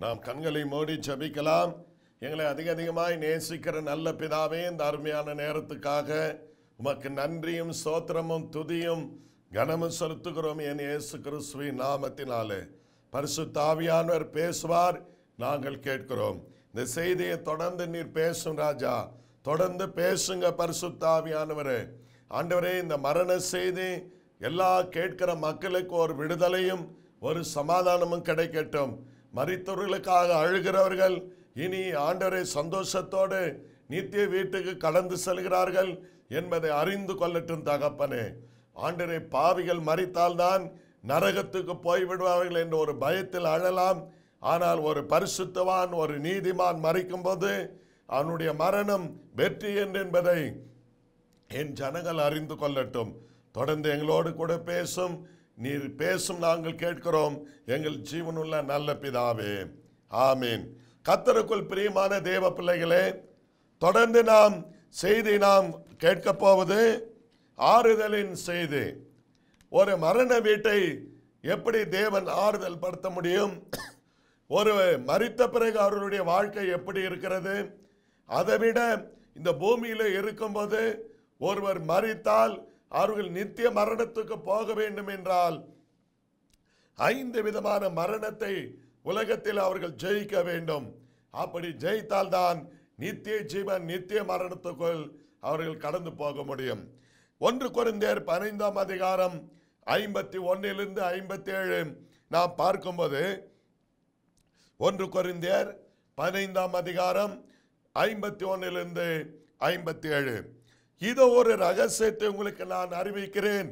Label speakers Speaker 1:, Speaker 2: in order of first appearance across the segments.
Speaker 1: நாம் கண்களை மூடி ஜெபிக்கலாம் எங்களை அதிக அதிகமாய் நேசிக்கிற நல்ல பிதாவே இந்த அருமையான நேரத்துக்காக உமக்கு நன்றியும் ஸ்தோத்திரமும் துதியும் கனமும் செலுத்துகிறோம் என் இயேசு கிறிஸ்துவின் நாமத்தினாலே பரிசுத்த ஆவியானவர் பேசுவார் நாங்கள் கேட்கிறோம் இந்த செய்தியை தொடர்ந்து நீர் பேசும் ராஜா தொடர்ந்து பேசுங்க பரிசுத்த ஆவியானவரே ஆண்டவரே இந்த மரண செய்தி எல்லா கேட்கிற மக்களுக்கு ஒரு விடுதலையும் ஒரு சமாதானமும் கிடைக்கட்டும் மரித்தவர்களுக்காக அழுகிறவர்கள் இனி ஆண்டவரை சந்தோஷத்தோடு நித்திய வீட்டுக்கு கடந்து செல்கிறார்கள் என்பதை அறிந்து கொள்ளட்டும் தகப்பனே ஆண்டரை பாவிகள் மறித்தால்தான் நரகத்துக்கு போய்விடுவார்கள் என்ற ஒரு பயத்தில் அழலாம் ஆனால் ஒரு பரிசுத்தவான் ஒரு நீதிமான் மறிக்கும்போது அவனுடைய மரணம் வெற்றி என்று என்பதை என் ஜனங்கள் அறிந்து கொள்ளட்டும் தொடர்ந்து எங்களோடு கூட பேசும் நீர் பேசும் நாங்கள் கேட்கிறோம் எங்கள் ஜீவனுள்ள நல்ல பிதாவே ஆமீன் கத்தருக்குள் பிரியமான தேவ பிள்ளைகளே தொடர்ந்து நாம் செய்தி நாம் கேட்கப் போவது ஆறுதலின் செய்தி ஒரு மரண வீட்டை எப்படி தேவன் ஆறுதல் படுத்த முடியும் ஒரு மரித்த பிறகு அவர்களுடைய வாழ்க்கை எப்படி இருக்கிறது அதைவிட இந்த பூமியில இருக்கும்போது ஒருவர் மரித்தால் அவர்கள் நித்திய மரணத்துக்கு போக வேண்டும் என்றால் ஐந்து விதமான மரணத்தை உலகத்தில் அவர்கள் ஜெயிக்க வேண்டும் அப்படி ஜெயித்தால் தான் நித்திய ஜீவன் நித்திய மரணத்துக்குள் அவர்கள் கடந்து போக முடியும் ஒன்று குறைந்தேர் பதினைந்தாம் அதிகாரம் ஐம்பத்தி ஒன்னிலிருந்து ஐம்பத்தி ஏழு நாம் பார்க்கும்போது ஒன்று குறைந்தேர் பதினைந்தாம் அதிகாரம் ஐம்பத்தி ஒன்னிலிருந்து ஐம்பத்தி ஏழு இதோ ஒரு ரகசியத்தை உங்களுக்கு நான் அறிவிக்கிறேன்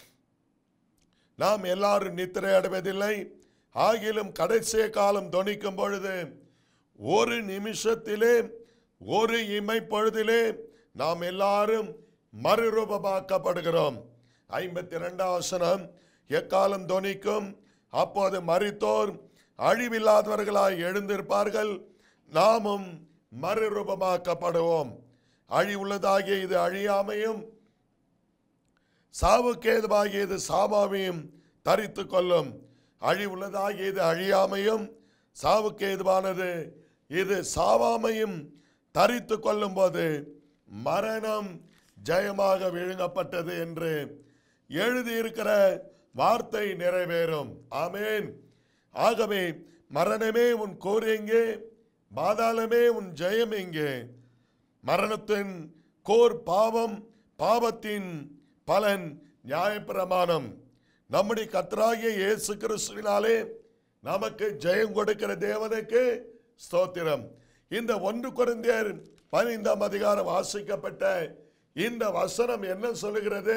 Speaker 1: நாம் எல்லாரும் நித்திரை அடைவதில்லை ஆகிலும் கடைசிய காலம் தொனிக்கும் பொழுது ஒரு நிமிஷத்திலே ஒரு இமை பொழுதிலே நாம் எல்லாரும் மறுரூபமாக்கப்படுகிறோம் ஐம்பத்தி ரெண்டாம் வசனம் எக்காலம் தொனிக்கும் அப்போது மரித்தோர் அழிவில்லாதவர்களாய் எழுந்திருப்பார்கள் நாமும் மறுரூபமாக்கப்படுவோம் அழிவுள்ளதாகிய இது அழியாமையும் சாவுக்கேதுவாகிய இது சாமாவையும் தரித்து கொள்ளும் அழிவுள்ளதாகிய இது அழியாமையும் சாவுக்கேதுவானது இது சாவாமையும் தரித்து கொள்ளும் போது மரணம் ஜெயமாக விழுங்கப்பட்டது என்று எழுதியிருக்கிற வார்த்தை நிறைவேறும் ஆமேன் ஆகவே மரணமே உன் கோர் எங்கே பாதாளமே உன் ஜெயம் எங்கே மரணத்தின் கோர் பாவம் பாவத்தின் பலன் நியாயப்பிரமாணம் நம்முடைய கத்தராகிய இயேசு கிறிஸ்துவினாலே நமக்கு ஜெயம் கொடுக்கிற தேவனுக்கு ஸ்தோத்திரம் இந்த ஒன்று குறைந்தர் பதினைந்தாம் அதிகாரம் வாசிக்கப்பட்ட இந்த வசனம் என்ன சொல்லுகிறது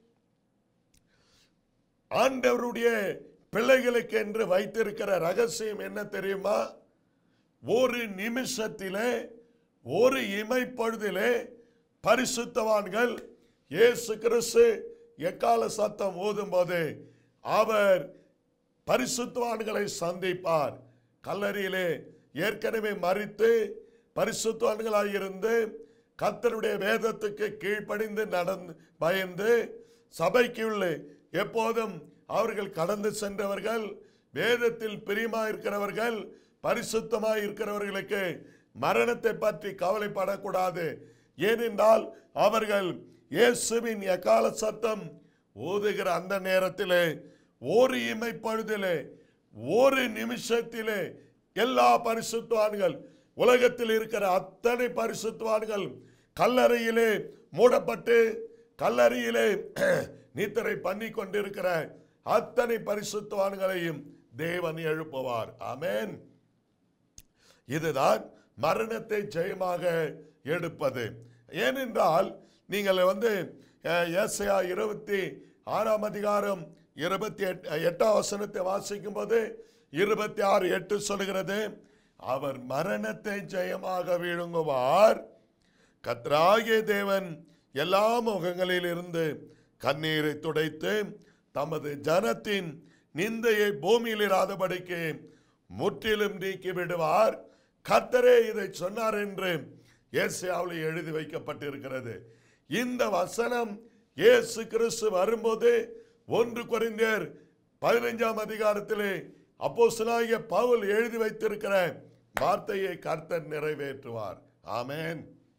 Speaker 1: ஆண்டவருடைய பிள்ளைகளுக்கு என்று வைத்திருக்கிற ரகசியம் என்ன தெரியுமா ஒரு நிமிஷத்திலே ஒரு இமைப்பொழுதிலே பரிசுத்தவான்கள் இயேசு கிறிஸ்து எக்கால சத்தம் ஓதும்போது அவர் பரிசுத்தவான்களை சந்திப்பார் கல்லறையிலே ஏற்கனவே மறித்து பரிசுத்தவான்களாக இருந்து கத்தருடைய வேதத்துக்கு கீழ்ப்படிந்து நடந்து பயந்து சபைக்கு உள்ளே எப்போதும் அவர்கள் கடந்து சென்றவர்கள் வேதத்தில் பிரியமா இருக்கிறவர்கள் பரிசுத்தமாய் இருக்கிறவர்களுக்கு மரணத்தை பற்றி கவலைப்படக்கூடாது ஏனென்றால் அவர்கள் இயேசுவின் எக்கால சத்தம் ஓதுகிற அந்த நேரத்திலே ஒரு இமைப்பொழுதிலே ஒரு நிமிஷத்திலே எல்லா பரிசுத்தவான்கள் உலகத்தில் இருக்கிற அத்தனை பரிசுத்தவான்கள் கல்லறையிலே மூடப்பட்டு கல்லறையிலே நீத்தரை பண்ணி கொண்டிருக்கிற அத்தனை பரிசுத்தவான்களையும் தேவன் எழுப்புவார் ஆமென் இதுதான் மரணத்தை ஜெயமாக எடுப்பது ஏனென்றால் நீங்கள் வந்து அஹ், ஏசாயா இருபத்தி ஆறாம் அதிகாரம் இருபத்தி எட் எட்டாம் வசனத்தை வாசிக்கும் போது இருபத்தி ஆறு எட்டு சொல்கிறது அவர் மரணத்தை ஜெயமாக விழுங்குவார் கத்ராகிய தேவன் எல்லா முகங்களில் இருந்து கண்ணீரை துடைத்து தமது ஜனத்தின் நிந்தையை பூமியில் இராதபடிக்கு முற்றிலும் நீக்கி விடுவார் கர்த்தரே இதை சொன்னார் என்று ஏசியாவில் எழுதி வைக்கப்பட்டிருக்கிறது இந்த வசனம் இயேசு கிறிஸ்து வரும்போது ஒன்று குறைந்தர் பதினைஞ்சாம் அதிகாரத்திலே அப்போஸ்தலனாகிய பவுல் எழுதி வைத்திருக்கிற வார்த்தையை கர்த்தர் நிறைவேற்றுவார் ஆமென்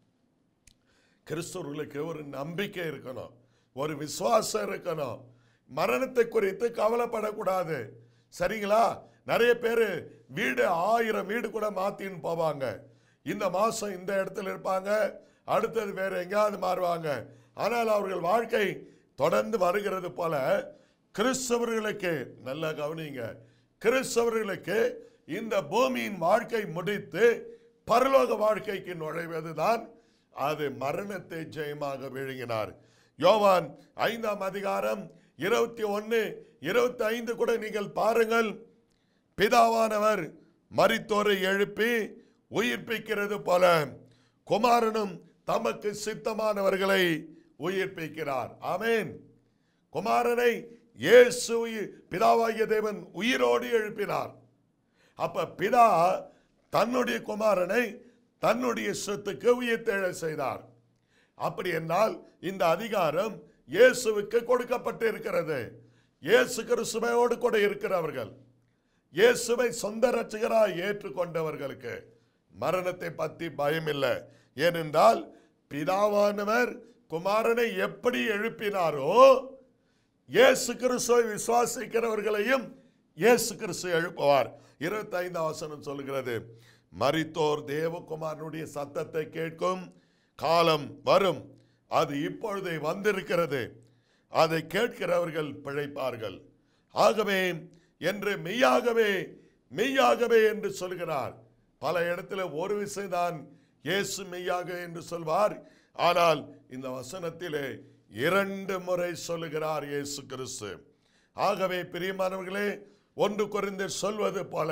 Speaker 1: கிறிஸ்தவர்களுக்கு ஒரு நம்பிக்கை இருக்கணும் ஒரு விசுவாசம் இருக்கணும் மரணத்தை குறித்து கவலைப்படக்கூடாது சரிங்களா நிறைய பேர் வீடு ஆயிரம் வீடு கூட மாத்தின்னு போவாங்க இந்த மாசம் இந்த இடத்துல இருப்பாங்க அடுத்தது வேற எங்கேயாவது மாறுவாங்க ஆனால் அவர்கள் வாழ்க்கை தொடர்ந்து வருகிறது போல கிறிஸ்தவர்களுக்கு நல்லா கவனிங்க கிறிஸ்தவர்களுக்கு இந்த பூமியின் வாழ்க்கை முடித்து பரலோக வாழ்க்கைக்கு நுழைவதுதான் அது மரணத்தை ஜெயமாக விழுங்கினார் யோவான் ஐந்தாம் அதிகாரம் இருபத்தி ஒன்னு இருபத்தி ஐந்து கூட நீங்கள் பாருங்கள் பிதாவானவர் மரித்தோரை எழுப்பி உயிர்ப்பிக்கிறது போல குமாரனும் தமக்கு சித்தமானவர்களை உயிர்ப்பிக்கிறார் ஆமென் குமாரனை இயேசு உயி- பிதாவாகிய தேவன் உயிரோடு எழுப்பினார் அப்ப பிதா தன்னுடைய குமாரனை தன்னுடைய சொத்துக்கு உயிர்த்தெழ செய்தார் அப்படி என்றால் இந்த அதிகாரம் இயேசுவுக்கு கொடுக்கப்பட்டு இருக்கிறது இயேசு கிறிஸ்துவோடு கூட இருக்கிறவர்கள் இயேசுவை சொந்த ரட்சகராய் ஏற்றுக்கொண்டவர்களுக்கு மரணத்தை பற்றி பயம் இல்லை ஏனென்றால் பிதாவானவர் குமாரனை எப்படி எழுப்பினாரோ இயேசு கிறிஸ்துவை விசுவாசிக்கிறவர்களையும் இயேசு கிறிஸ்து எழுப்புவார் இருபத்தி ஐந்தாம் வசனம் சொல்கிறது மரித்தோர் தேவகுமாரனுடைய சத்தத்தை கேட்கும் காலம் வரும் அது இப்பொழுதே வந்திருக்கிறது அதை கேட்கிறவர்கள் பிழைப்பார்கள் ஆகவே என்று மெய்யாகவே மெய்யாகவே என்று சொல்கிறார் பல இடத்துல ஒரு விஷயம்தான் இயேசு மெய்யாக என்று சொல்வார் ஆனால் இந்த வசனத்திலே இரண்டு முறை சொல்லுகிறார் இயேசு கிறிஸ்து ஆகவே பிரியமானவர்களே ஒன்று குறைந்து சொல்வது போல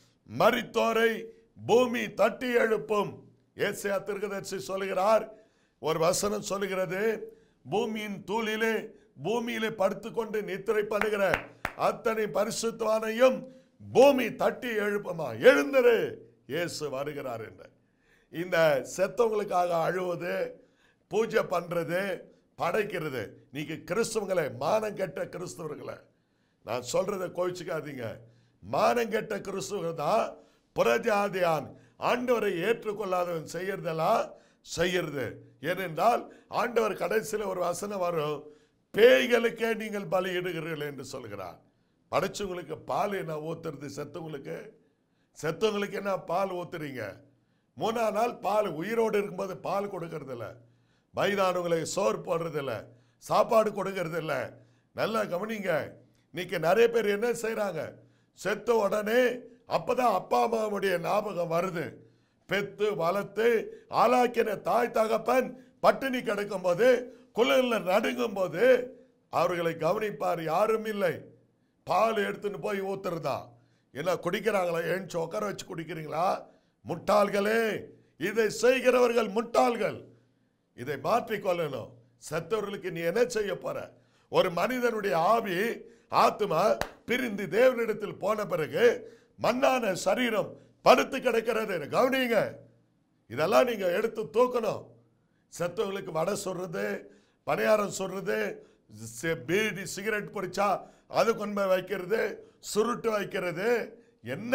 Speaker 1: மரித்தோரை பூமி தட்டி எழுப்பும் ஏசியா திருகதர்சி சொல்லுகிறார் ஒரு வசனம் சொல்லுகிறது பூமியின் தூளிலே பூமியிலே படுத்துக்கொண்டு நித்திரை பண்ணுகிற அத்தனை பரிசுத்தவானையும் பூமி தட்டி எழுப்புமா எழுந்திரு இயேசு வருகிறார் என்று இந்த செத்தவங்களுக்காக அழுவது பூஜை பண்றது படைக்கிறது நீங்க கிறிஸ்தவங்களை மானம் கெட்ட கிறிஸ்தவர்களை நான் சொல்றதை கோவிச்சுக்காதீங்க மானம் கெட்ட கிறிஸ்துவர்கள் தான் புறஜாதியான் ஆண்டவரை ஏற்றுக்கொள்ளாதவன் செய்யறதெல்லாம் செய்யறது ஏனென்றால் ஆண்டவர் கடைசியில் ஒரு வசனம் வரும் பேய்களுக்கே நீங்கள் பலியிடுகிறீர்கள் என்று சொல்கிறார் படைச்சவங்களுக்கு பால் என்ன ஊத்துறது செத்தவங்களுக்கு செத்தவங்களுக்கு என்ன பால் ஊத்துறீங்க மூணா நாள் பால் உயிரோடு இருக்கும்போது பால் கொடுக்கறது இல்ல வயதானவங்களுக்கு சோறு போடுறது இல்ல சாப்பாடு கொடுக்கறது இல்ல நல்லா கவனிங்க இன்னைக்கு நிறைய பேர் என்ன செய்றாங்க செத்த உடனே அப்பதான் அப்பா அம்மாவுடைய ஞாபகம் வருது பெத்து வளர்த்து ஆளாக்கின தாய் தகப்பன் பட்டினி கிடக்கும் போது குளிரில் நடுங்கும் போது அவர்களை கவனிப்பார் யாரும் இல்லை பால் எடுத்துன்னு போய் ஊத்துறதா என்ன குடிக்கிறாங்களா எழுந்து உட்கார வச்சு குடிக்கிறீங்களா முட்டாள்களே இதை செய்கிறவர்கள் முட்டாள்கள் இதை மாற்றிக்கொள்ளணும் செத்தவர்களுக்கு நீ என்ன செய்ய போற ஒரு மனிதனுடைய ஆவி ஆத்மா பிரிந்து தேவனிடத்தில் போன பிறகு மண்ணான சரீரம் படுத்து கிடக்கிறது கவனிங்க இதெல்லாம் நீங்க எடுத்து தூக்கணும் செத்தவங்களுக்கு வடை சொல்றது பணியாரம் சொல்றது சி- பீடி சிகரெட் பிடிச்சா அது கொண்டு போய் வைக்கிறது சுருட்டு வைக்கிறது என்ன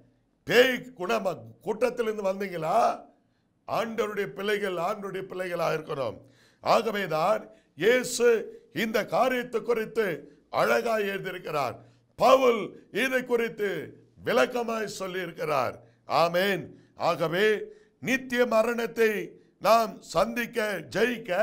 Speaker 1: பேய் குணம கூட்டத்திலிருந்து வந்தீங்களா ஆண்டவருடைய பிள்ளைகள் ஆண்டவருடைய பிள்ளைகளா இருக்கணும் ஆகவேதான் இயேசு இந்த காரியத்தை குறித்து அழகாய் எழுதியிருக்கிறார் பவுல் இதை குறித்து விளக்கமாய் சொல்லியிருக்கிறார் ஆமென் ஆகவே நித்திய மரணத்தை நாம் சந்திக்க ஜெயிக்க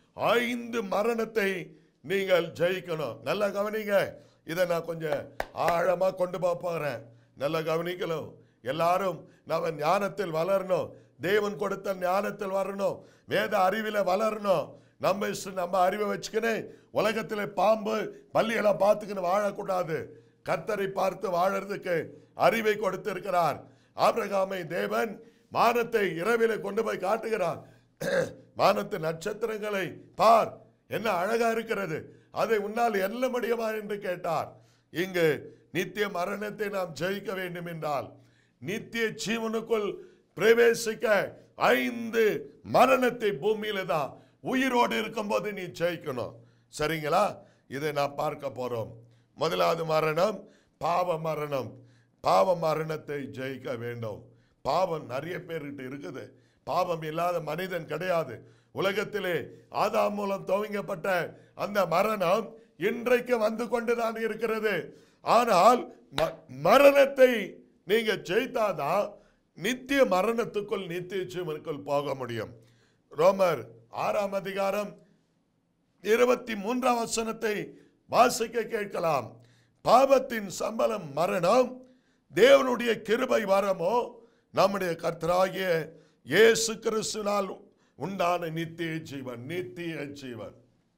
Speaker 1: ஐந்து மரணத்தை நீங்கள் ஜெயிக்கணும் நல்லா கவனிங்க இதை நான் கொஞ்சம் ஆழமா கொண்டு போக போகிறேன் நல்லா கவனிக்கணும் எல்லாரும் நம்ம ஞானத்தில் வளரணும் தேவன் கொடுத்த ஞானத்தில் வரணும் வேத அறிவில வளரணும் நம்ம இஷ்டம் நம்ம அறிவை வச்சுக்கின்னு உலகத்தில் பாம்பு பள்ளியெல்லாம் பார்த்துக்கின்னு வாழக்கூடாது கர்த்தரை பார்த்து வாழறதுக்கு அறிவை கொடுத்திருக்கிறார் ஆபிரகாமை தேவன் வானத்தை இரவிலே கொண்டு போய் காட்டுகிறார் வானத்து நட்சத்திரங்களை பார் என்ன அழகா இருக்கிறது அதை உன்னால் எல்ல முடியுமா என்று கேட்டார் இங்கு நித்திய மரணத்தை நாம் ஜெயிக்க வேண்டும் என்றால் நித்திய ஜீவனுக்குள் பிரவேசிக்க ஐந்து மரணத்தை பூமியில தான் உயிரோடு இருக்கும்போது நீ ஜெயிக்கணும் சரிங்களா இதை நான் பார்க்க போறோம் முதலாவது மரணம் பாவ மரணம் பாவ மரணத்தை ஜெயிக்க வேண்டும் பாவம் நிறைய பேர்கிட்ட இருக்குது பாவம் இல்லாத மனிதன் கிடையாது உலகத்திலே ஆதாம் மூலம் துவங்கப்பட்ட அந்த மரணம் இன்றைக்கு வந்து கொண்டுதான் இருக்கிறது ஆனால் ம- மரணத்தை நீங்க ஜெயித்தாதான் நித்திய மரணத்துக்குள் நித்திய ஜீவனுக்குள் போக முடியும் ரோமர் ஆறாம் அதிகாரம் இருபத்தி மூன்றாம் வசனத்தை வாசிக்க கேட்கலாம் பாவத்தின் சம்பளம் மரணம் தேவனுடைய கிருபை வரமோ நம்முடைய கர்த்தராகிய இயேசு கிறிஸ்துனால் உண்டான நித்திய ஜீவன் நித்திய ஜீவன்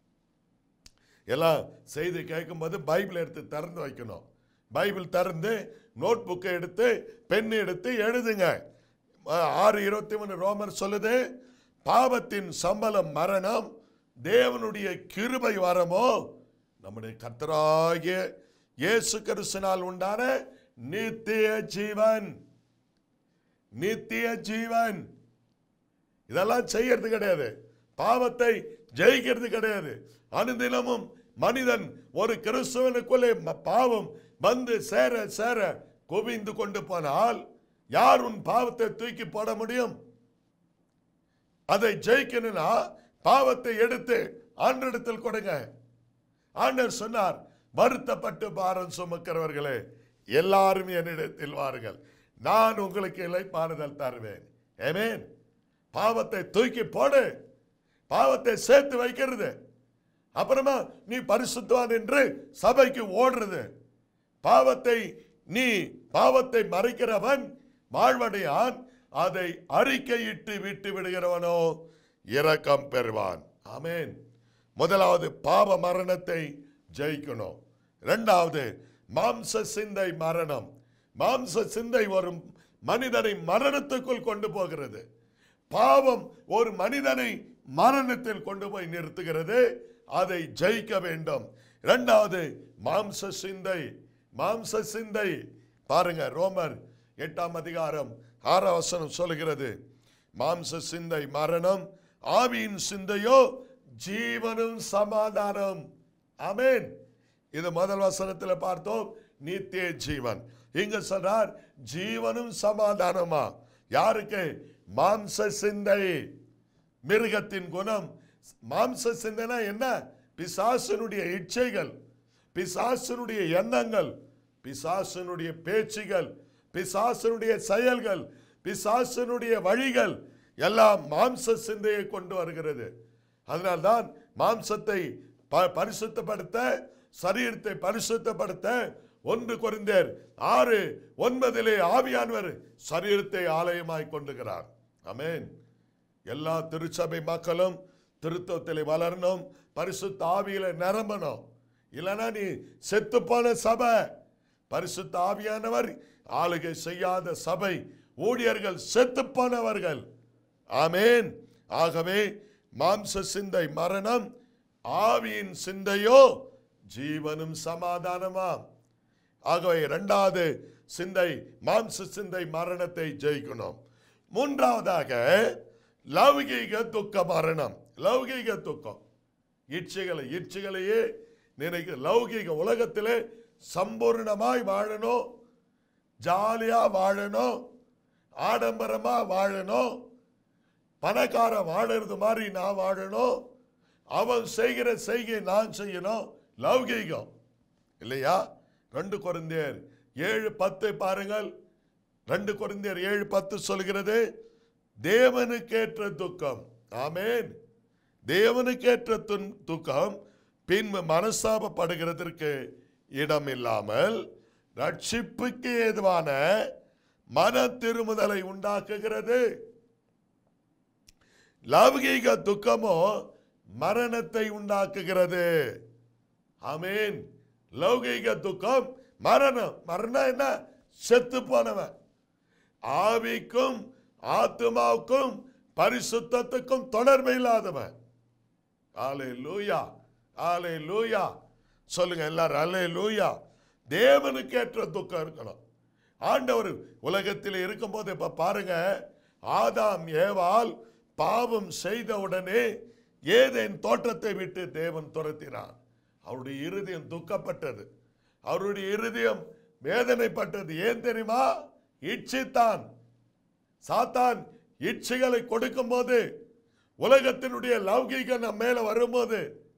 Speaker 1: எல்லாம் செய்தி கேட்கும்போது பைபிள் எடுத்து திறந்து வைக்கணும் பைபிள் திறந்து நோட் புக்கை எடுத்து பென் எடுத்து எழுதுங்க ஆ- ஆறு இருபத்தி மூணு ரோமர் சொல்லுது பாவத்தின் சம்பளம் மரணம் தேவனுடைய கிருபை வரமோ நம்முடைய கர்த்தராகிய இயேசு கிறிஸ்துனால் உண்டான நித்திய ஜீவன் நித்திய ஜீவன் இதெல்லாம் செய்யறது கிடையாது பாவத்தை ஜெயிக்கிறது கிடையாது அனுதினமும் மனிதன் ஒரு கிறிஸ்துவனுக்குள்ளே ம- பாவம் வந்து சேர சேர குவிந்து கொண்டு போனால் யார் உன் பாவத்தை தூக்கி போட முடியும் அதை ஜெயிக்கணும்னா பாவத்தை எடுத்து ஆண்டெடுத்தில் கொடுங்க ஆண்டவர் சொன்னார் வருத்தப்பட்டு பாரம் சுமக்கிறவர்களே எல்லாரும் என்னிடத்தில் வாருங்கள் நான் உங்களுக்கு இலைப்பாறுதல் தருவேன் ஏமேன் பாவத்தை தூக்கி போடு பாவத்தை சேர்த்து வைக்கிறது அப்புறமா நீ பரிசுத்தவான் என்று சபைக்கு ஓடுறது பாவத்தை நீ பாவத்தை மறைக்கிறவன் வாழ்வடையான் அதை அறிக்கையிட்டு விட்டு விடுகிறவனோ இரக்கம் பெறுவான் ஆமென் முதலாவது பாவ மரணத்தை ஜெயிக்கணும் இரண்டாவது மாம்ச சிந்தை மரணம் மாம்ச சிந்தை ஒரு மனிதனை மரணத்துக்குள் கொண்டு போகிறது பாவம் ஒரு மனிதனை மரணத்தில் கொண்டு போய் நிறுத்துகிறது அதை ஜெயிக்க வேண்டும் இரண்டாவது மாம்ச சிந்தை மாம்ச சிந்தை பாருங்க ரோமர் எட்டாம் அதிகாரம் ஆறாம் வசனம் சொல்லுகிறது மாம்ச சிந்தை மரணம் ஆவியின் சிந்தையோ ஜீவனும் சமாதானம் ஆமென் இது முதல் வசனத்தில் பார்த்தோம் நித்திய ஜீவன் இங்க சொல்றார் ஜீவனும் சமாதானமா யாருக்கு மாம்ச சிந்தை மிருகத்தின் குணம் மாம்ச சிந்தனை என்ன பிசாசனுடைய இச்சைகள் பிசாசனுடைய எண்ணங்கள் பிசாசனுடைய பேச்சுகள் பிசாசனுடைய செயல்கள் பிசாசனுடைய வழிகள் எல்லாம் மாம்ச சிந்தையை கொண்டு வருகிறது அதனால்தான் மாம்சத்தை ப- பரிசுத்தப்படுத்த சரீரத்தை பரிசுத்தப்படுத்த ஒன்று கொரிந்தேர் ஆறு ஒன்பதிலே ஆவியானவர் சரீரத்தை ஆலயமாய் கொண்டுகிறார் ஆமென் எல்லா திருச்சபை மக்களும் திருத்தத்திலே வளரணும் பரிசுத்த ஆவியில நிரம்பணும் இல்லைன்னா நீ செத்துப்போன சபை பரிசுத்த ஆவியானவர் ஆளுகை செய்யாத சபை ஊழியர்கள் செத்துப்போனவர்கள் ஆமென் ஆகவே மாம்ச சிந்தை மரணம் ஆவியின் சிந்தையோ ஜீவனும் சமாதானமாம் ஆகவே இரண்டாவது சிந்தை மாம்ச சிந்தை மரணத்தை ஜெயிக்கணும் மூன்றாவதாக லௌகீக துக்க மரணம் லௌகீக துக்கம் இச்சைகளை இச்சைகளையே நினைக்க லௌகீக உலகத்திலே சம்பூர்ணமாய் வாழணும் ஜாலியா வாழணும் ஆடம்பரமா வாழணும் பணக்கார வாழறது மாதிரி நான் வாழணும் அவன் செய்கிற செய்கை நான் செய்யணும் லௌகீகம் இல்லையா ரெண்டு கொரிந்தியர் ஏழு பத்து பாருங்கள் ரெண்டு கொரிந்தியர் ஏழு பத்து சொல்கிறது தேவனுக்கேற்ற துக்கம் ஆமென் தேவனுக்கேற்ற துன் துக்கம் பின்பு மனஸ்தாபப்படுகிறதற்கு இடம் இல்லாமல் ரட்சிப்புக்கு ஏதுவான மன திருமுதலை உண்டாக்குகிறது லௌகீக துக்கமோ மரணத்தை உண்டாக்குகிறது ஆமென் லௌகீக துக்கம் மரணம் மரணம் என்ன செத்து போனவன் ஆவிக்கும் ஆத்மாவுக்கும் பரிசுத்தத்துக்கும் தொடர்பு இல்லாதவன் ஆலே லூயா ஆலே லூயா சொல்லுங்க எல்லாரும் அல்லே லூயா தேவனுக்கு ஏற்ற துக்கம் இருக்கணும் ஆண்டவர் உலகத்தில் இருக்கும்போது இப்ப பாருங்க ஆதாம் ஏவாள் பாவம் செய்த உடனே ஏதேன் தோட்டத்தை விட்டு தேவன் துரத்தினார் அவருடைய இருதயம் துக்கப்பட்டது அவருடைய இருதயம் வேதனைப்பட்டது ஏன் தெரியுமா இச்சித்தான் சாத்தான் இச்சைகளை கொடுக்கும்போது உலகத்தினுடைய லௌகீக நம் மேல வரும்போது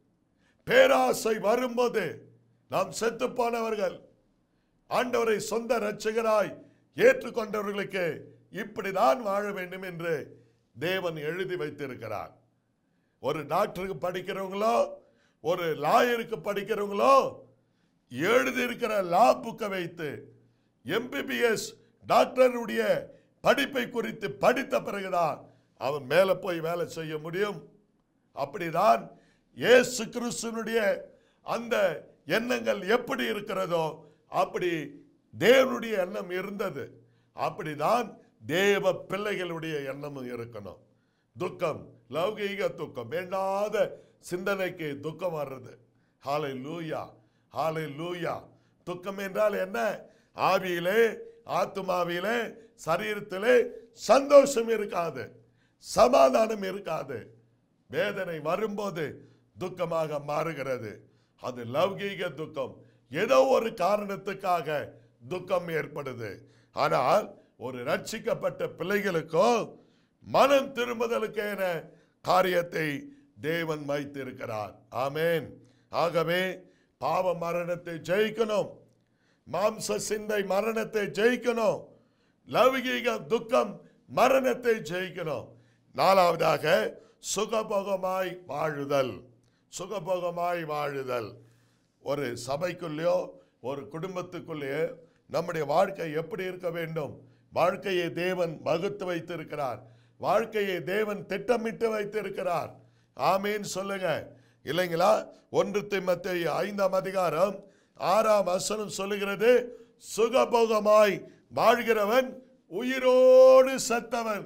Speaker 1: பேராசை வரும்போது நாம் செத்து போனவர்கள் ஆண்டவரை சொந்த இரட்சகராய் ஏற்றுக்கொண்டவர்களுக்கு இப்படிதான் வாழ வேண்டும் என்று தேவன் எழுதி வைத்திருக்கிறார் ஒரு டாக்டருக்கு படிக்கிறவங்களோ ஒரு லாயருக்கு படிக்கிறவங்களோ எழுதி இருக்கிற லா புக்கை வைத்து எம்பிபிஎஸ் டாக்டருடைய படிப்பை குறித்து படித்த பிறகுதான் அவன் மேலே போய் வேலை செய்ய முடியும் அப்படிதான் இயேசு கிறிஸ்துனுடைய அந்த எண்ணங்கள் எப்படி இருக்கிறதோ அப்படி தேவனுடைய எண்ணம் இருந்தது அப்படிதான் தேவ பிள்ளைகளுடைய எண்ணமும் இருக்கணும் துக்கம் லௌகீக துக்கம் வேண்டாத சிந்தனைக்கு துக்கம் வர்றது ஹாலை லூயா ஹாலை லூயா துக்கம் என்றால் என்ன ஆவியிலே ஆத்துமாவிலே சரீரத்திலே சந்தோஷம் இருக்காது சமாதானம் இருக்காது வேதனை வரும்போது துக்கமாக மாறுகிறது அது லௌகீக துக்கம் ஏதோ ஒரு காரணத்துக்காக துக்கம் ஏற்படுது ஆனால் ஒரு ரட்சிக்கப்பட்ட பிள்ளைகளுக்கோ மனம் திரும்புதலுக்கு என காரியத்தை தேவன் வைத்திருக்கிறார் ஆமென் ஆகவே பாவ மரணத்தை ஜெயிக்கணும் மாம்ச சிந்தை மரணத்தை ஜெயிக்கணும் லௌகீக துக்கம் மரணத்தை ஜெயிக்கணும் நாலாவதாக சுகபோகமாய் வாழுதல் சுகபோகமாய் வாழுதல் ஒரு சபைக்குள்ளேயோ ஒரு குடும்பத்துக்குள்ளேயோ நம்முடைய வாழ்க்கை எப்படி இருக்க வேண்டும் வாழ்க்கையை தேவன் வகுத்து வைத்திருக்கிறார் வாழ்க்கையை தேவன் திட்டமிட்டு வைத்திருக்கிறார் ஆமீன் சொல்லுங்க இல்லைங்களா ஒன்று திமத்தை ஐந்தாம் அதிகாரம் ஆறாம் வசனம் சொல்லுகிறது சுகபோகமாய் வாழ்கிறவன் உயிரோடு செத்தவன்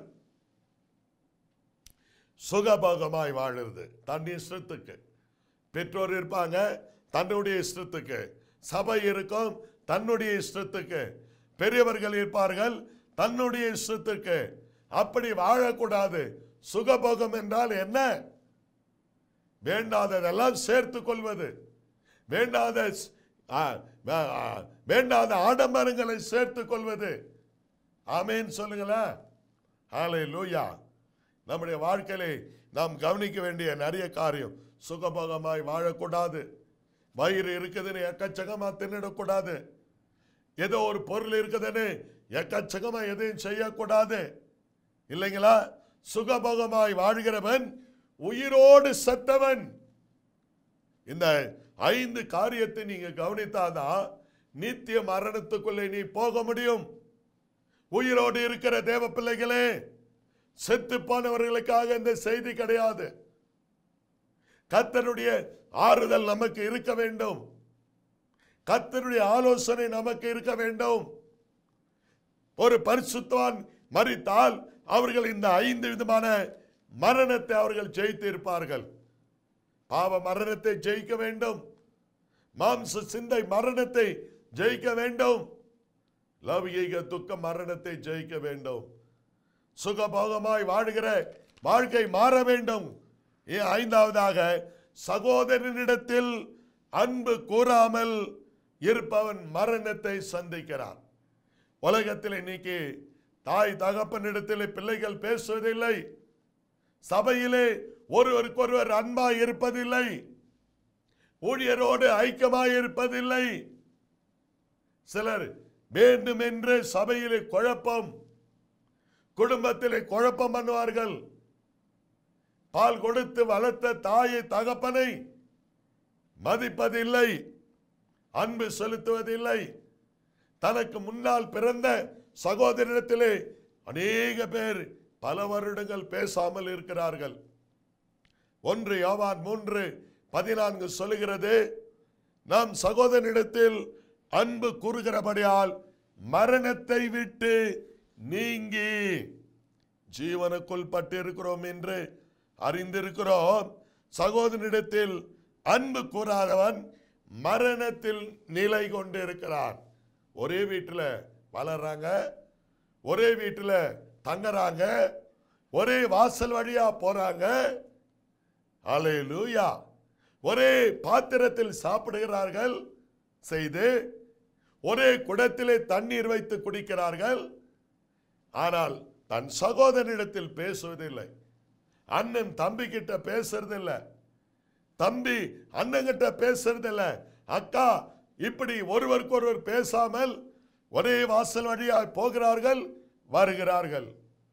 Speaker 1: சுகபோகமாய் வாழுறது தன் இஷ்டத்துக்கு பெற்றோர் இருப்பாங்க தன்னுடைய இஷ்டத்துக்கு சபை இருக்கும் தன்னுடைய இஷ்டத்துக்கு பெரியவர்கள் இருப்பார்கள் தன்னுடைய இஷ்டத்துக்கு அப்படி வாழக்கூடாது சுகபோகம் என்றால் என்ன வேண்டாததெல்லாம் சேர்த்து கொள்வது வேண்டாத ஸ்- ஆ, ஆ, ஆ, வேண்டாத ஆடம்பரங்களை சேர்த்து கொள்வது ஆமேன் சொல்லுங்களேன் ஹாலே லூயா நம்முடைய வாழ்க்கையிலே நாம் கவனிக்க வேண்டிய நிறைய காரியம் சுகபோகமாய் வாழக்கூடாது வயிறு இருக்குதுன்னு எக்கச்சக்கமா தின்னிடக்கூடாது ஏதோ ஒரு பொருள் இருக்குதுன்னு எக்கச்சக்கமா எதையும் செய்யக்கூடாது இல்லைங்களா சுகபோகமாய் வாழ்கிறவன் உயிரோடு செத்தவன் இந்த ஐந்து காரியத்தை நீங்க கவனித்தாதான் நித்திய மரணத்துக்குள்ளே நீ போக முடியும் உயிரோடு இருக்கிற தேவ பிள்ளைகளே செத்து போனவர்களுக்காக இந்த செய்தி கிடையாது கர்த்தருடைய ஆறுதல் நமக்கு இருக்க வேண்டும் கர்த்தருடைய ஆலோசனை நமக்கு இருக்க வேண்டும் ஒரு பரிசுத்தவான் மரித்தால் அவர்கள் இந்த ஐந்து விதமான மரணத்தை அவர்கள் ஜெயித்து இருப்பார்கள் பாவ மரணத்தை ஜெயிக்க வேண்டும் மாம்ச சிந்தை மரணத்தை ஜெயிக்க வேண்டும் லௌகீக துக்க மரணத்தை ஜெயிக்க வேண்டும் சுகபோகமாய் வாழுகிற வாழ்க்கை மாற வேண்டும் ஏ- ஐந்தாவதாக சகோதரனிடத்தில் அன்பு கூறாமல் இருப்பவன் மரணத்தை சந்திக்கிறான் உலகத்தில் இன்னைக்கு தாய் தகப்பனிடத்தில் பிள்ளைகள் பேசுவதில்லை சபையிலே ஒருவருக்கொருவர் அன்பாய் இருப்பதில்லை ஊழியரோடு ஐக்கியமாய் இருப்பதில்லை சிலர் வேண்டுமென்று சபையிலே குழப்பம் குடும்பத்திலே குழப்பம் பண்ணுவார்கள் பால் கொடுத்து வளர்த்த தாயை தகப்பனை மதிப்பதில்லை அன்பு செலுத்துவதில்லை தனக்கு முன்னால் பிறந்த சகோதரத்திலே அநேக பேர் பல வருடங்கள் பேசாமல் இருக்கிறார்கள் ஒன்று யோவான் மூன்று பதினான்கு சொல்லுகிறது நாம் சகோதரனிடத்தில் அன்பு கூறுகிறபடியால் மரணத்தை விட்டு நீங்கி ஜீவனுக்குள் பட்டிருக்கிறோம் என்று அறிந்திருக்கிறோம் சகோதரனிடத்தில் அன்பு கூறாதவன் மரணத்தில் நிலை கொண்டிருக்கிறான் ஒரே வீட்டில் வளர்றாங்க ஒரே வீட்டில் தங்குறாங்க ஒரே வாசல் வழியா போறாங்க அல்லேலூயா ஒரே பாத்திரத்தில் சாப்பிடுகிறார்கள் செய்து ஒரே குடத்திலே தண்ணீர் வைத்து குடிக்கிறார்கள் ஆனால் தன் சகோதரனிடத்தில் பேசுவதில்லை அண்ணன் தம்பி கிட்ட பேசுறதில்ல தம்பி அண்ணங்கிட்ட பேசுறதில்ல அக்கா இப்படி ஒருவருக்கு ஒருவர் பேசாமல் ஒரே வாசல் வழியாக போகிறார்கள் வருகிறார்கள்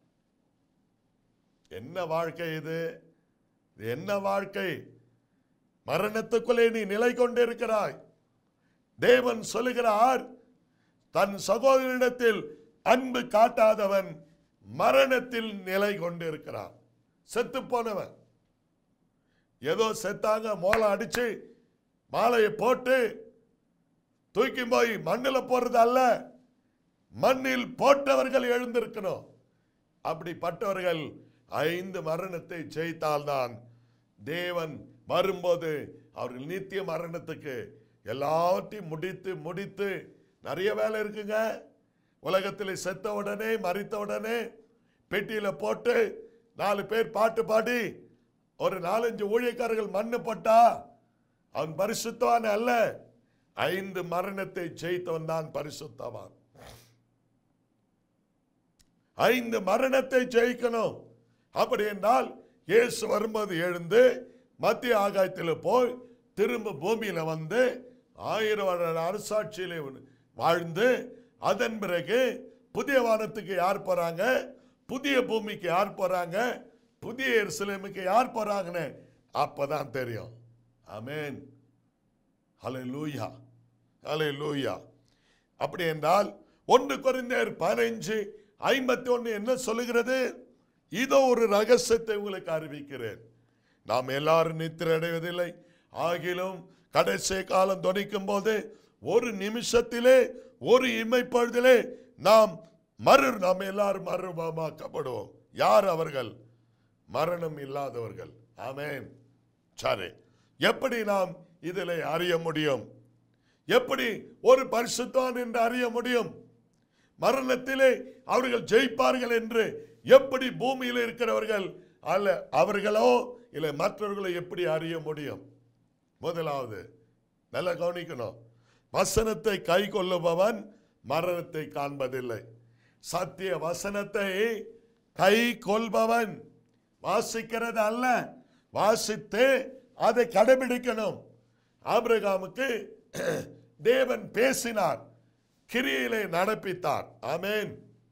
Speaker 1: என்ன வாழ்க்கை இது இது என்ன வாழ்க்கை மரணத்துக்குள்ளே நீ நிலை கொண்டிருக்கிறாய் தேவன் சொல்லுகிறார் தன் சகோதரனிடத்தில் அன்பு காட்டாதவன் மரணத்தில் நிலை கொண்டிருக்கிறான் செத்து போனவன் ஏதோ செத்தாங்க மோளம் அடிச்சு மாலையை போட்டு தூக்கி போய் மண்ணில் போறது அல்ல மண்ணில் போட்டவர்கள் எழுந்திருக்கணும் அப்படிப்பட்டவர்கள் ஐந்து மரணத்தை ஜெயித்தால்தான் தேவன் வரும்போது அவர்கள் நித்திய மரணத்துக்கு எல்லாவற்றையும் முடித்து முடித்து நிறைய வேலை இருக்குங்க உலகத்தில் செத்த உடனே மறித்த உடனே பெட்டியில போட்டு நாலு பேர் பாட்டு பாடி ஒரு நாலஞ்சு ஊழியக்காரர்கள் மண்ணு போட்டா அவன் பரிசுத்தவான் அல்ல ஐந்து மரணத்தை ஜெயித்தவன் தான் பரிசுத்தவான் ஐந்து மரணத்தை ஜெயிக்கணும் அப்படி என்றால் இயேசு வரும்போது எழுந்து மத்திய ஆகாயத்தில் போய் திரும்ப பூமியில வந்து ஆயிரம் வருட அரசாட்சியிலே வாழ்ந்து அதன் பிறகு புதிய வானத்துக்கு யார் போறாங்க புதிய பூமிக்கு யார் போறாங்க புதிய எருசலேமுக்கு யார் போறாங்கன்னு அப்பதான் தெரியும் ஆமென் ஹalleluya ஹalleluya அப்படி என்றால் ஒன்று குறைந்தர் பதினைஞ்சு ஐம்பத்தி ஒன்று என்ன சொல்லுகிறது இதோ ஒரு ரகசியத்தை உங்களுக்கு அறிவிக்கிறேன் நாம் எல்லாரும் நித்திர அடைவதில்லை ஆகிலும் கடைசி காலம் துணிக்கும் போது ஒரு நிமிஷத்திலே ஒரு இமைப்பொழுதிலே நாம் மறு நாம் எல்லாரும் மறுபமாக்கப்படுவோம் யார் அவர்கள் மரணம் இல்லாதவர்கள் ஆமென் சரி எப்படி நாம் இதில் அறிய முடியும் எப்படி ஒரு பரிசுத்தான் என்று அறிய முடியும் மரணத்திலே அவர்கள் ஜெயிப்பார்கள் என்று எப்படி பூமியில் இருக்கிறவர்கள் அல்ல அவர்களோ இல்லை மற்றவர்களை எப்படி அறிய முடியும் முதலாவது நல்லா கவனிக்கணும் வசனத்தை கை கொள்ளுபவன் மரணத்தை காண்பதில்லை சத்திய வசனத்தை கை கொள்பவன் வாசிக்கிறது அல்ல வாசித்து அதை கடைபிடிக்கணும் ஆபிரகாமுக்கு தேவன் பேசினார் கிரியிலே நடப்பித்தார் ஆமென்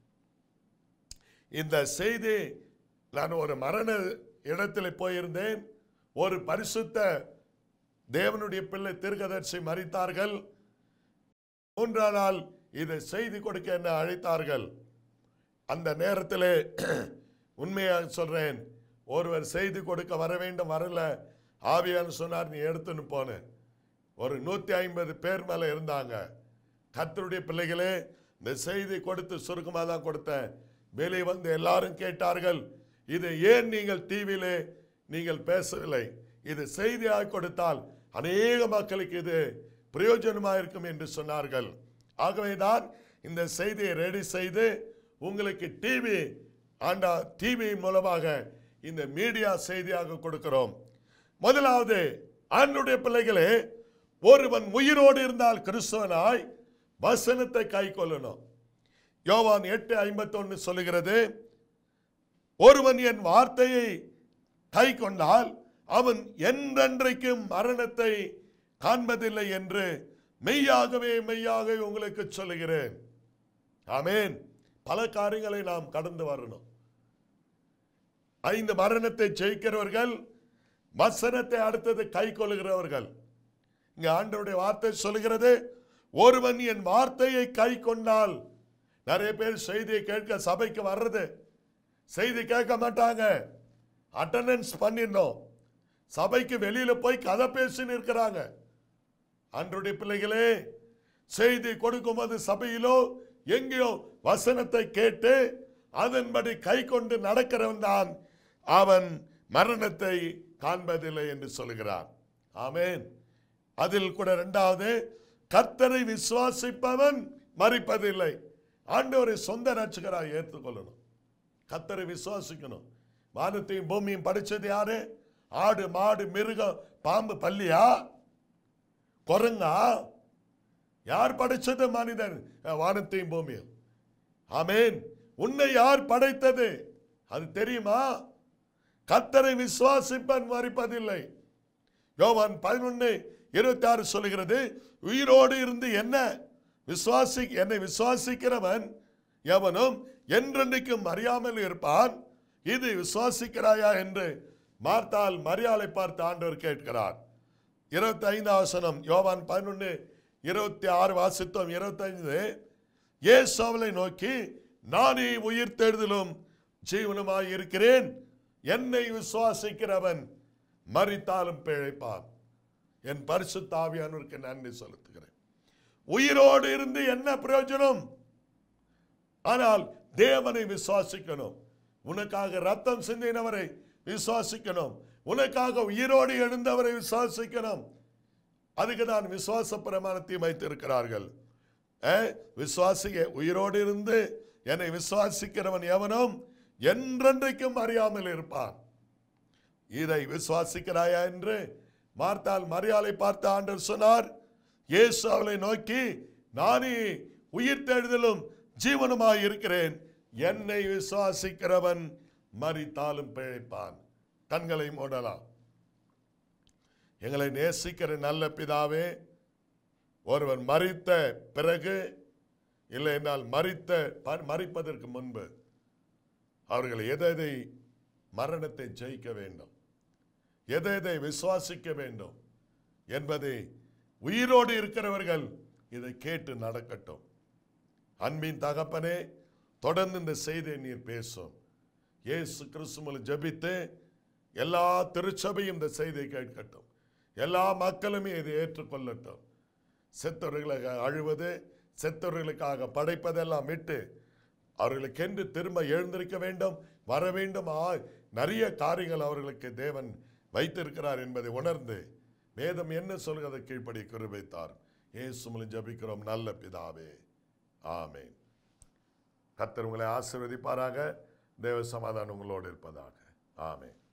Speaker 1: இந்த செய்தி நான் ஒரு மரண இடத்தில் போயிருந்தேன் ஒரு பரிசுத்த தேவனுடைய பிள்ளை தீர்க்கதரிசி மறித்தார்கள் மூன்றாம் நாள் இதை செய்தி கொடுக்க என்ன அழைத்தார்கள் அந்த நேரத்திலே உண்மையாக சொல்றேன் ஒருவர் செய்தி கொடுக்க வர வேண்டும் வரல ஆவியான்னு சொன்னார் நீ எடுத்துன்னு போன ஒரு நூத்தி ஐம்பது பேர் மேல இருந்தாங்க கர்த்தருடைய பிள்ளைகளே இந்த செய்தி கொடுத்து சுருக்கமாக தான் கொடுத்தேன் வெளியே வந்து எல்லாரும் கேட்டார்கள் இதை ஏன் நீங்கள் டிவியிலே நீங்கள் பேசவில்லை இது செய்தியாக கொடுத்தால் அநேக மக்களுக்கு இது பிரயோஜனமாக இருக்கும் என்று சொன்னார்கள் ஆகவேதான் இந்த செய்தியை ரெடி செய்து உங்களுக்கு டிவி ஆண்டா டிவி மூலமாக இந்த மீடியா செய்தியாக கொடுக்கிறோம் முதலாவது ஆண்டுடைய பிள்ளைகளே ஒருவன் உயிரோடு இருந்தால் கிறிஸ்தவனாய் வசனத்தை கை கொள்ளணும் யோவான் எட்டு ஐம்பத்தொன்னு சொல்லுகிறது ஒருவன் என் வார்த்தையை கை கொண்டால் அவன் என்றென்றைக்கும் மரணத்தை காண்பதில்லை என்று மெய்யாகவே மெய்யாகவே உங்களுக்கு சொல்லுகிறேன் ஆமென் பல காரியங்களை நாம் கடந்து வரணும் ஐந்து மரணத்தை ஜெயிக்கிறவர்கள் வசனத்தை அடுத்தது கை கொள்ளுகிறவர்கள் இங்க ஆண்டவருடைய வார்த்தை சொல்லுகிறது ஒருவன் என் வார்த்தையை கை கொண்டால் நிறைய பேர் செய்தியை கேட்க சபைக்கு வர்றது செய்தி கேட்க மாட்டாங்க அட்டண்டன்ஸ் பண்ணிடணும் சபைக்கு வெளியில போய் கதை பேசின்னு இருக்கிறாங்க அன்றைய பிள்ளைகளே செய்தி கொடுக்கும்போது சபையிலோ எங்கேயோ வசனத்தை கேட்டு அதன்படி கை கொண்டு நடக்கிறவன் தான் அவன் மரணத்தை காண்பதில்லை என்று சொல்கிறார் ஆமென் அதில் கூட இரண்டாவது கர்த்தரை விசுவாசிப்பவன் மறிப்பதில்லை ஆண்டவரை சொந்த ரட்சகராக ஏற்றுக்கொள்ளணும் கர்த்தரை விசுவாசிக்கணும் வானத்தையும் பூமியும் படிச்சது யாரு ஆடு மாடு மிருகம் பாம்பு பல்லியா குரங்கா யார் படைச்சது மனிதன் அஹ், வானத்தையும் பூமியும் ஆமென் உன்னை யார் படைத்தது அது தெரியுமா கத்தரை விசுவாசிப்பன் மறிப்பதில்லை யோவான் பதினொன்னு இருபத்தி ஆறு சொல்லுகிறது உயிரோடு இருந்து என்ன விசுவாசி என்னை விசுவாசிக்கிறவன் எவனும் என்றென்றைக்கும் அறியாமல் இருப்பான் இது விசுவாசிக்கிறாயா என்று மார்த்தால் மரியாதை பார்த்து ஆண்டவர் கேட்கிறார் இருபத்தி ஐந்தாம் வசனம் யோவான் பதினொன்று இருபத்தி ஆறு வாசித்தோம் இருபத்தைந்து இயேசுவை நோக்கி நானே உயிர் தேடுதலும் ஜீவனுமாய் இருக்கிறேன் என்னை விசுவாசிக்கிறவன் மறித்தாலும் பிழைப்பான் என் பரிசுத்த ஆவியானவருக்கு நன்றி செலுத்துகிறேன் உயிரோடு இருந்து என்ன பிரயோஜனம் ஆனால் தேவனை விசுவாசிக்கணும் உனக்காக ரத்தம் சிந்தினவரை விசுவாசிக்கணும் உனக்காக உயிரோடு எழுந்தவரை விசுவாசிக்கணும் அதுக்கு தான் விசுவாச பிரமாணத்தை வைத்திருக்கிறார்கள் அஹ், விசுவாசிக்க உயிரோடு இருந்து என்னை விசுவாசிக்கிறவன் எவனும் என்றென்றைக்கும் அறியாமல் இருப்பான் இதை விசுவாசிக்கிறாயா என்று மார்த்தால் மரியாதை பார்த்த ஆண்டவர் சொன்னார் இயேசு அவளை நோக்கி நானே உயிர் தேடுதலும் ஜீவனுமாய் இருக்கிறேன் என்னை விசுவாசிக்கிறவன் மரித்தாலும் பிழைப்பான் கண்களை மூடலாம் எங்களை நேசிக்கிற நல்ல பிதாவே ஒருவன் மரித்த பிறகு இல்லை என்றால் மரித்த ப- மரிப்பதற்கு முன்பு அவர்கள் எதை எதை மரணத்தை ஜெயிக்க வேண்டும் எதை எதை விசுவாசிக்க வேண்டும் என்பதை உயிரோடு இருக்கிறவர்கள் இதை கேட்டு நடக்கட்டும் அன்பின் தகப்பனே தொடர்ந்து இந்த செய்தியை நீர் பேசும் இயேசு கிறிஸ்துவில் ஜெபித்து எல்லா திருச்சபையும் இந்த செய்தியை கேட்கட்டும் எல்லா மக்களுமே இதை ஏற்றுக்கொள்ளட்டும் செத்தவர்களுக்காக அழுவது செத்தவர்களுக்காக படைப்பதெல்லாம் விட்டு அவர்களுக்கென்று திரும்ப எழுந்திருக்க வேண்டும் வர வேண்டும் ஆ, நிறைய காரியங்கள் அவர்களுக்கு தேவன் வைத்திருக்கிறார் என்பதை உணர்ந்து வேதம் என்ன சொல்கிறதை கீழ்ப்படி கிருபைத்தார் இயேசுமலும் ஜபிக்கிறோம் நல்ல பிதாவே ஆமென் கர்த்தர் உங்களை ஆசீர்வதிப்பாராக தேவ சமாதானம் உங்களோடு இருப்பதாக ஆமென்